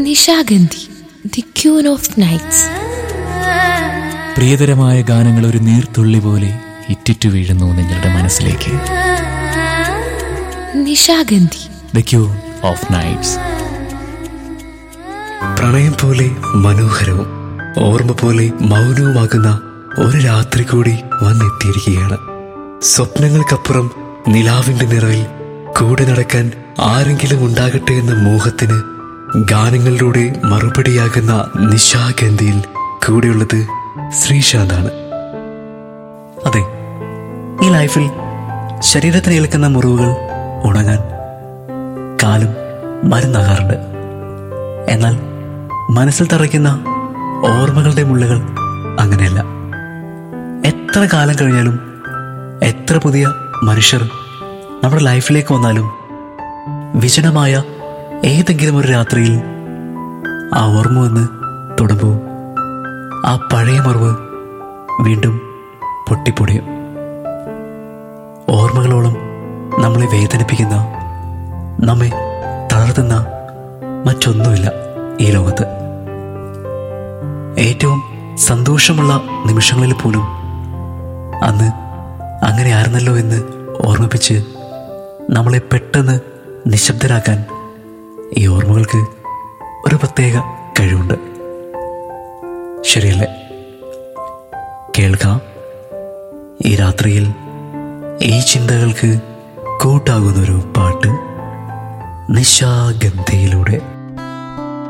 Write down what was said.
Nishagandhi the queen of nights പ്രിയതരമായ ഗാനങ്ങൾ ഒരു നീർത്തുള്ളി പോലെ ഇറ്റിറ്റു വീഴുന്നു നിങ്ങളുടെ മനസ്സിലേക്ക് Nishagandhi the queen of nights പ്രണയം പോലെ മനോഹരവും ഓർമ്മ പോലെ മൗനവുമാകുന്ന ഒരു രാത്രി കൂടി വന്നെത്തിയിരിക്കുകയാണ് സ്വപ്നങ്ങൾക്കപ്പുറം നിലാവിന്റെ നിറവിൽ കൂടെ നടക്കാൻ ആരെങ്കിലും ഉണ്ടാകട്ടെ എന്ന മോഹത്തിന് ഗാനങ്ങളിലൂടെ മറുപടിയാകുന്ന നിശാഗന്ധിയിൽ കൂടെയുള്ളത് ശ്രീശാന്താണ് അതെ ഈ ലൈഫിൽ ശരീരത്തിന് ഏൽക്കുന്ന മുറിവുകൾ ഉണങ്ങാൻ കാലം മരുന്നാകാറുണ്ട് എന്നാൽ മനസ്സിൽ തറയ്ക്കുന്ന ഓർമ്മകളുടെ മുള്ളുകൾ അങ്ങനെയല്ല എത്ര കാലം കഴിഞ്ഞാലും എത്ര പുതിയ മനുഷ്യർ നമ്മുടെ ലൈഫിലേക്ക് വന്നാലും വിജനമായ ഏതെങ്കിലും ഒരു രാത്രിയിൽ ആ ഓർമ്മ വന്ന് തൊടുമ്പോൾ ആ പഴയ മറിവ് വീണ്ടും പൊട്ടിപ്പൊടിയും ഓർമ്മകളോളം നമ്മളെ വേദനിപ്പിക്കുന്ന നമ്മെ തളർത്തുന്ന മറ്റൊന്നുമില്ല ഈ ലോകത്ത് ഏറ്റവും സന്തോഷമുള്ള നിമിഷങ്ങളിൽ പോലും അന്ന് അങ്ങനെയായിരുന്നല്ലോ എന്ന് ഓർമ്മിപ്പിച്ച് നമ്മളെ പെട്ടെന്ന് നിശബ്ദരാക്കാൻ ഈ ഓർമ്മകൾക്ക് ഒരു പ്രത്യേക കഴിവുണ്ട് ശരിയല്ലേ കേൾക്കാം ഈ രാത്രിയിൽ ഈ ചിന്തകൾക്ക് കൂട്ടാകുന്നൊരു പാട്ട് നിശാഗന്ധിയിലൂടെ